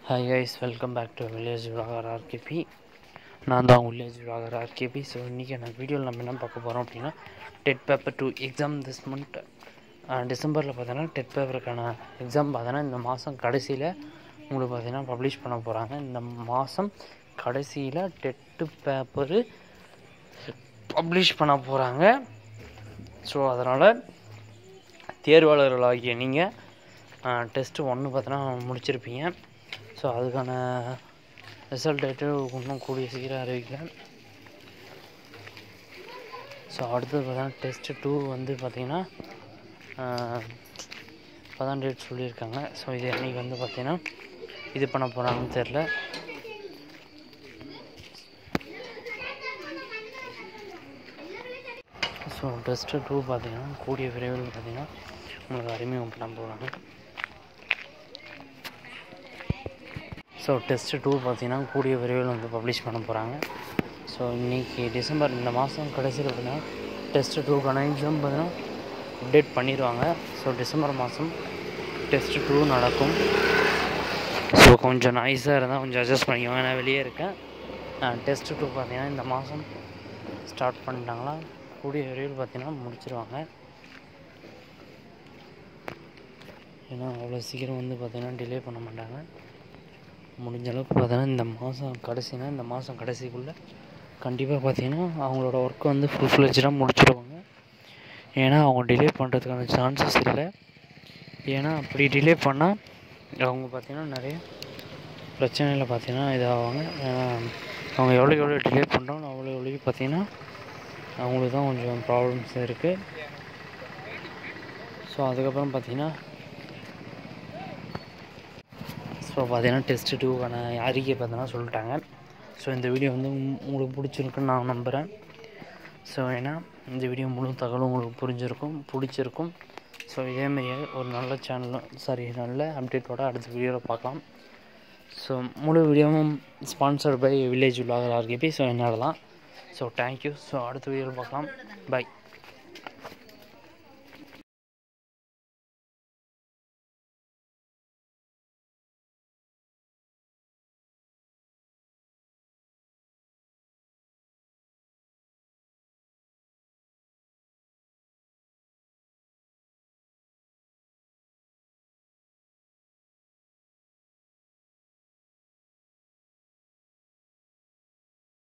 hi guys welcome back to village vlogger RKB நான் தான் village vlogger RKB so இன்றைக்கி எனக்கு வீடியோவில் நம்ம என்ன பார்க்க போகிறோம் அப்படின்னா TET paper two exam this month டிசம்பரில் பார்த்தோன்னா டெட் பேப்பருக்கான எக்ஸாம் பார்த்தோன்னா இந்த மாதம் கடைசியில் உங்களுக்கு பார்த்தீங்கன்னா பப்ளிஷ் பண்ண போகிறாங்க இந்த மாதம் கடைசியில் டெட்டு பேப்பரு பப்ளிஷ் பண்ண போகிறாங்க ஸோ அதனால் தேர்வாளர்களாகிய நீங்கள் டெஸ்ட்டு ஒன்று பார்த்தோன்னா முடிச்சிருப்பீங்க ஸோ அதுக்கான ரிசல்ட் டேட்டு இன்னும் கூடிய சீக்கிரம் அறிவிக்கிறேன் ஸோ அடுத்தது பார்த்தீங்கன்னா டெஸ்ட்டு டூ வந்து பார்த்திங்கன்னா இப்போ தான் டேட் சொல்லியிருக்காங்க ஸோ இது அன்றைக்கி வந்து பார்த்திங்கன்னா இது பண்ண போகிறாங்கன்னு தெரில ஸோ டெஸ்ட்டு டூ பார்த்தீங்கன்னா கூடிய விரைவில் பார்த்தீங்கன்னா உங்களுக்கு அறிமுகம் பண்ண போகிறாங்க ஸோ டெஸ்ட்டு டூ பார்த்தீங்கன்னா கூடிய விரைவில் வந்து பப்ளிஷ் பண்ண போகிறாங்க ஸோ இன்றைக்கி டிசம்பர் இந்த மாதம் கடைசியில் பார்த்தீங்கன்னா டெஸ்ட்டு டூக்கான எக்ஸாம் பார்த்தீங்கன்னா அப்டேட் பண்ணிடுவாங்க ஸோ டிசம்பர் மாதம் டெஸ்ட்டு டூ நடக்கும் ஸோ கொஞ்சம் நைஸாக இருந்தால் கொஞ்சம் அட்ஜஸ்ட் பண்ணிக்கோங்க நான் வெளியே இருக்கேன் டெஸ்ட்டு டூ பார்த்தீங்கன்னா இந்த மாதம் ஸ்டார்ட் பண்ணிட்டாங்களா கூடிய விரைவில் பார்த்தீங்கன்னா முடிச்சிருவாங்க ஏன்னா அவ்வளோ சீக்கிரம் வந்து பார்த்தீங்கன்னா டிலே பண்ண மாட்டாங்க முடிஞ்ச அளவுக்கு பார்த்தீங்கன்னா இந்த மாதம் கடைசினா இந்த மாதம் கடைசிக்குள்ளே கண்டிப்பாக பார்த்தீங்கன்னா அவங்களோட ஒர்க்கை வந்து ஃபுல் ஃப்ளெஜாக முடிச்சிடுவாங்க ஏன்னா அவங்க டிலே பண்ணுறதுக்கான சான்சஸ் இல்லை ஏன்னா அப்படி டிலே பண்ணால் அவங்க பார்த்திங்கன்னா நிறைய பிரச்சனையில் பார்த்திங்கன்னா இதாகுவாங்க ஏன்னா அவங்க எவ்வளோ எவ்வளோ டிலே பண்ணுறாங்களோ அவ்வளோ எவ்வளோ பார்த்திங்கன்னா அவங்களுக்கு தான் கொஞ்சம் ப்ராப்ளம்ஸ் இருக்குது ஸோ அதுக்கப்புறம் பார்த்திங்கன்னா ஸோ பார்த்தீங்கன்னா டெஸ்ட்டு டூக்கான அறிக்கை பார்த்தீங்கன்னா சொல்லிட்டாங்க ஸோ இந்த வீடியோ வந்து உங்களுக்கு பிடிச்சிருக்குன்னு நான் நம்புகிறேன் ஸோ ஏன்னா இந்த வீடியோ முழு தகவலும் உங்களுக்கு புரிஞ்சிருக்கும் பிடிச்சிருக்கும் ஸோ இதேமாரியே ஒரு நல்ல சேனலும் சாரி நல்ல அப்டேட்டோட அடுத்த வீடியோவில் பார்க்கலாம் ஸோ முழு வீடியோவும் sponsored by village vlogger RKB so என்னடலாம் ஸோ தேங்க்யூ ஸோ அடுத்த வீடியோவில் பார்க்கலாம் பை